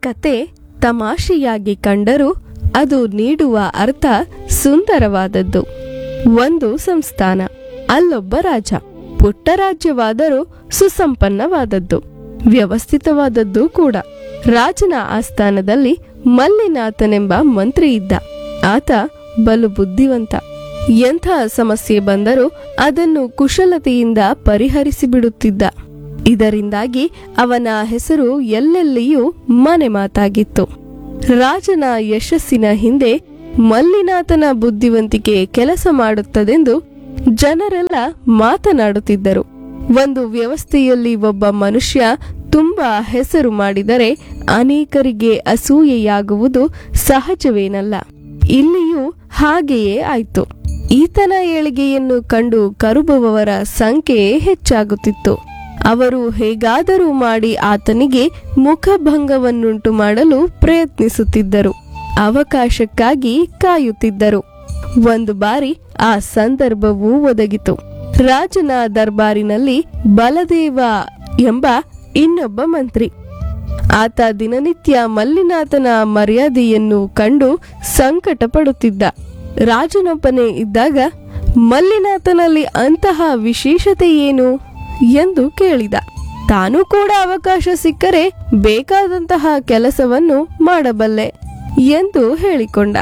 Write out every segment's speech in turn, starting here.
ಕತೆ ತಮಾಷೆಯಾಗಿ ಕಂಡರೂ ಅದು ನೀಡುವ ಅರ್ಥ ಸುಂದರವಾದದ್ದು ಒಂದು ಸಂಸ್ಥಾನ ಅಲ್ಲೊಬ್ಬ ರಾಜ ಪುಟ್ಟ ರಾಜ್ಯವಾದರೂ ಸುಸಂಪನ್ನವಾದದ್ದು ವ್ಯವಸ್ಥಿತವಾದದ್ದು ಕೂಡ ರಾಜನ ಆಸ್ಥಾನದಲ್ಲಿ ಮಲ್ಲಿನಾಥನೆಂಬ ಮಂತ್ರಿ ಇದ್ದ ಆತ ಬಲು ಬುದ್ಧಿವಂತ ಎಂಥ ಸಮಸ್ಯೆ ಬಂದರೂ ಅದನ್ನು ಕುಶಲತೆಯಿಂದ ಪರಿಹರಿಸಿ ಬಿಡುತ್ತಿದ್ದ ಇದರಿಂದಾಗಿ ಅವನ ಹೆಸರು ಎಲ್ಲೆಲ್ಲಿಯೂ ಮನೆ ಮಾತಾಗಿತ್ತು ರಾಜನ ಯಶಸ್ಸಿನ ಹಿಂದೆ ಮಲ್ಲಿನಾಥನ ಬುದ್ಧಿವಂತಿಕೆ ಕೆಲಸ ಮಾಡುತ್ತದೆಂದು ಜನರೆಲ್ಲ ಮಾತನಾಡುತ್ತಿದ್ದರು ಒಂದು ವ್ಯವಸ್ಥೆಯಲ್ಲಿ ಒಬ್ಬ ಮನುಷ್ಯ ತುಂಬಾ ಹೆಸರು ಮಾಡಿದರೆ ಅನೇಕರಿಗೆ ಅಸೂಯೆಯಾಗುವುದು ಸಹಜವೇನಲ್ಲ ಇಲ್ಲಿಯೂ ಹಾಗೆಯೇ ಆಯ್ತು ಈತನ ಏಳಿಗೆಯನ್ನು ಕಂಡು ಕರುಬುವವರ ಸಂಖ್ಯೆ ಹೆಚ್ಚಾಗುತ್ತಿತ್ತು ಅವರು ಹೇಗಾದರೂ ಮಾಡಿ ಆತನಿಗೆ ಮುಖಭಂಗವನ್ನುಂಟು ಮಾಡಲು ಪ್ರಯತ್ನಿಸುತ್ತಿದ್ದರು ಅವಕಾಶಕ್ಕಾಗಿ ಕಾಯುತ್ತಿದ್ದರು ಒಂದು ಬಾರಿ ಆ ಸಂದರ್ಭವೂ ಒದಗಿತು ರಾಜನ ದರ್ಬಾರಿನಲ್ಲಿ ಬಲದೇವ ಎಂಬ ಇನ್ನೊಬ್ಬ ಮಂತ್ರಿ ಆತ ದಿನನಿತ್ಯ ಮಲ್ಲಿನಾಥನ ಮರ್ಯಾದೆಯನ್ನು ಕಂಡು ಸಂಕಟ ಪಡುತ್ತಿದ್ದ ರಾಜನೊಬ್ಬನೇ ಇದ್ದಾಗ ಮಲ್ಲಿನಾಥನಲ್ಲಿ ಅಂತಹ ವಿಶೇಷತೆ ಏನು ಎಂದು ಕೇಳಿದ ತಾನು ಕೂಡ ಅವಕಾಶ ಸಿಕ್ಕರೆ ಬೇಕಾದಂತಹ ಕೆಲಸವನ್ನು ಮಾಡಬಲ್ಲೆ ಎಂದು ಹೇಳಿಕೊಂಡ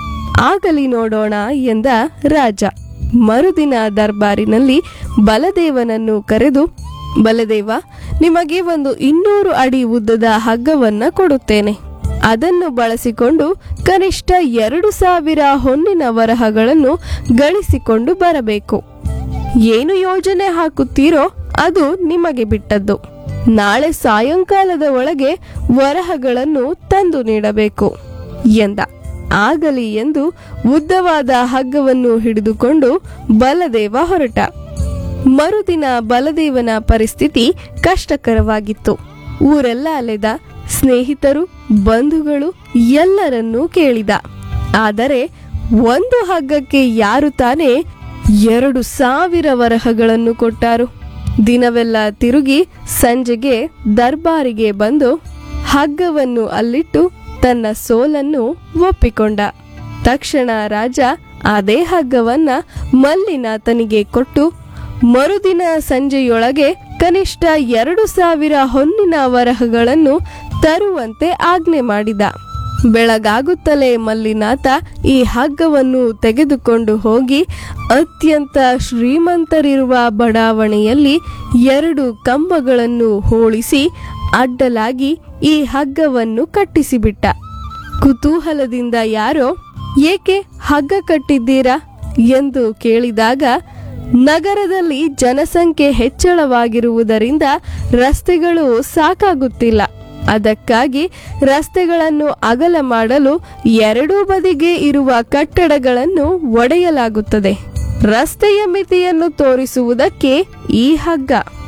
ಆಗಲಿ ನೋಡೋಣ ಎಂದ ರಾಜ ಮರುದಿನ ದರ್ಬಾರಿನಲ್ಲಿ ಬಲದೇವನನ್ನು ಕರೆದು ಬಲದೇವ ನಿಮಗೆ ಒಂದು ಇನ್ನೂರು ಅಡಿ ಉದ್ದದ ಹಗ್ಗವನ್ನ ಕೊಡುತ್ತೇನೆ ಅದನ್ನು ಬಳಸಿಕೊಂಡು ಕನಿಷ್ಠ ಎರಡು ಸಾವಿರ ಹೊನ್ನಿನ ವರಹಗಳನ್ನು ಗಳಿಸಿಕೊಂಡು ಬರಬೇಕು ಏನು ಯೋಜನೆ ಹಾಕುತ್ತೀರೋ ಅದು ನಿಮಗೆ ಬಿಟ್ಟದ್ದು ನಾಳೆ ಸಾಯಂಕಾಲದ ಒಳಗೆ ವರಹಗಳನ್ನು ತಂದು ನೀಡಬೇಕು ಎಂದ ಆಗಲಿ ಎಂದು ಉದ್ದವಾದ ಹಗ್ಗವನ್ನು ಹಿಡಿದುಕೊಂಡು ಬಲದೇವ ಹೊರಟ ಮರುದಿನ ಬಲದೇವನ ಪರಿಸ್ಥಿತಿ ಕಷ್ಟಕರವಾಗಿತ್ತು ಊರೆಲ್ಲ ಅಲೆದ ಸ್ನೇಹಿತರು ಬಂಧುಗಳು ಎಲ್ಲರನ್ನೂ ಕೇಳಿದ ಆದರೆ ಒಂದು ಹಗ್ಗಕ್ಕೆ ಯಾರು ತಾನೇ ಎರಡು ಸಾವಿರ ವರಹಗಳನ್ನು ಕೊಟ್ಟಾರು ದಿನವೆಲ್ಲ ತಿರುಗಿ ಸಂಜೆಗೆ ದರ್ಬಾರಿಗೆ ಬಂದು ಹಗ್ಗವನ್ನು ಅಲ್ಲಿಟ್ಟು ತನ್ನ ಸೋಲನ್ನು ಒಪ್ಪಿಕೊಂಡ ತಕ್ಷಣ ರಾಜ ಅದೇ ಹಗ್ಗವನ್ನ ಮಲ್ಲಿನಾಥನಿಗೆ ಕೊಟ್ಟು ಮರುದಿನ ಸಂಜೆಯೊಳಗೆ ಕನಿಷ್ಠ ಎರಡು ಸಾವಿರ ಹೊನ್ನಿನ ವರಹಗಳನ್ನು ತರುವಂತೆ ಆಜ್ಞೆ ಮಾಡಿದ ಬೆಳಗಾಗುತ್ತಲೇ ಮಲ್ಲಿನಾಥ ಈ ಹಗ್ಗವನ್ನು ತೆಗೆದುಕೊಂಡು ಹೋಗಿ ಅತ್ಯಂತ ಶ್ರೀಮಂತರಿರುವ ಬಡಾವಣೆಯಲ್ಲಿ ಎರಡು ಕಂಬಗಳನ್ನು ಹೋಳಿಸಿ ಅಡ್ಡಲಾಗಿ ಈ ಹಗ್ಗವನ್ನು ಕಟ್ಟಿಸಿಬಿಟ್ಟ ಕುತೂಹಲದಿಂದ ಯಾರೋ ಏಕೆ ಹಗ್ಗ ಕಟ್ಟಿದ್ದೀರಾ ಎಂದು ಕೇಳಿದಾಗ ನಗರದಲ್ಲಿ ಜನಸಂಖ್ಯೆ ಹೆಚ್ಚಳವಾಗಿರುವುದರಿಂದ ರಸ್ತೆಗಳು ಸಾಕಾಗುತ್ತಿಲ್ಲ ಅದಕ್ಕಾಗಿ ರಸ್ತೆಗಳನ್ನು ಅಗಲ ಮಾಡಲು ಎರಡೂ ಬದಿಗೆ ಇರುವ ಕಟ್ಟಡಗಳನ್ನು ಒಡೆಯಲಾಗುತ್ತದೆ ರಸ್ತೆಯ ಮಿತಿಯನ್ನು ತೋರಿಸುವುದಕ್ಕೆ ಈ ಹಗ್ಗ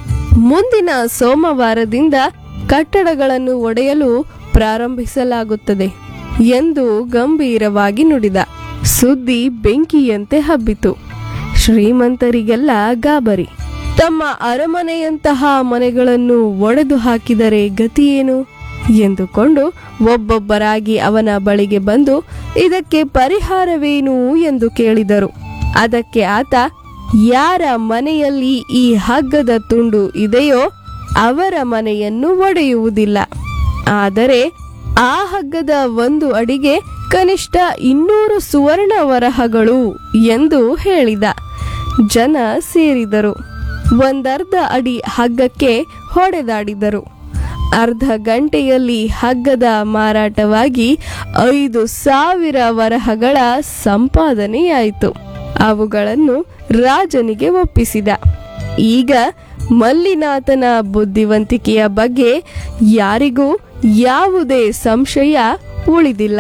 ಮುಂದಿನ ಸೋಮವಾರದಿಂದ ಕಟ್ಟಡಗಳನ್ನು ಒಡೆಯಲು ಪ್ರಾರಂಭಿಸಲಾಗುತ್ತದೆ ಎಂದು ಗಂಭೀರವಾಗಿ ನುಡಿದ ಸುದ್ದಿ ಬೆಂಕಿಯಂತೆ ಹಬ್ಬಿತು ಶ್ರೀಮಂತರಿಗೆಲ್ಲ ಗಾಬರಿ ತಮ್ಮ ಅರಮನೆಯಂತಹ ಮನೆಗಳನ್ನು ಒಡೆದು ಹಾಕಿದರೆ ಗತಿಯೇನು ಎಂದುಕೊಂಡು ಒಬ್ಬೊಬ್ಬರಾಗಿ ಅವನ ಬಳಿಗೆ ಬಂದು ಇದಕ್ಕೆ ಪರಿಹಾರವೇನು ಎಂದು ಕೇಳಿದರು ಅದಕ್ಕೆ ಆತ ಯಾರ ಮನೆಯಲ್ಲಿ ಈ ಹಗ್ಗದ ತುಂಡು ಇದೆಯೋ ಅವರ ಮನೆಯನ್ನು ಒಡೆಯುವುದಿಲ್ಲ ಆದರೆ ಆ ಹಗ್ಗದ ಒಂದು ಅಡಿಗೆ ಕನಿಷ್ಠ ಇನ್ನೂರು ಸುವರ್ಣ ವರಹಗಳು ಎಂದು ಹೇಳಿದ ಜನ ಸೇರಿದರು ಒಂದರ್ಧ ಅಡಿ ಹಗ್ಗಕ್ಕೆ ಹೊಡೆದಾಡಿದರು ಅರ್ಧ ಗಂಟೆಯಲ್ಲಿ ಹಗ್ಗದ ಮಾರಾಟವಾಗಿ ಐದು ಸಾವಿರ ವರಹಗಳ ಸಂಪಾದನೆಯಾಯಿತು ಅವುಗಳನ್ನು ರಾಜನಿಗೆ ಒಪ್ಪಿಸಿದ ಈಗ ಮಲ್ಲಿನಾಥನ ಬುದ್ಧಿವಂತಿಕೆಯ ಬಗ್ಗೆ ಯಾರಿಗೂ ಯಾವುದೇ ಸಂಶಯ ಉಳಿದಿಲ್ಲ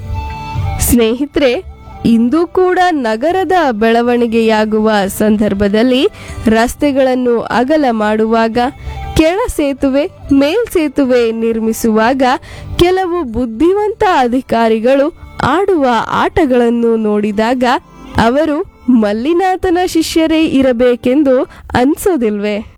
ಸ್ನೇಹಿತರೆ ಇಂದು ಕೂಡ ನಗರದ ಬೆಳವಣಿಗೆಯಾಗುವ ಸಂದರ್ಭದಲ್ಲಿ ರಸ್ತೆಗಳನ್ನು ಅಗಲ ಮಾಡುವಾಗ ಕೆಳ ಸೇತುವೆ ಮೇಲ್ಸೇತುವೆ ನಿರ್ಮಿಸುವಾಗ ಕೆಲವು ಬುದ್ಧಿವಂತ ಅಧಿಕಾರಿಗಳು ಆಡುವ ಆಟಗಳನ್ನು ನೋಡಿದಾಗ ಅವರು ಮಲ್ಲಿನಾಥನ ಶಿಷ್ಯರೇ ಇರಬೇಕೆಂದು ಅನ್ಸೋದಿಲ್ವೇ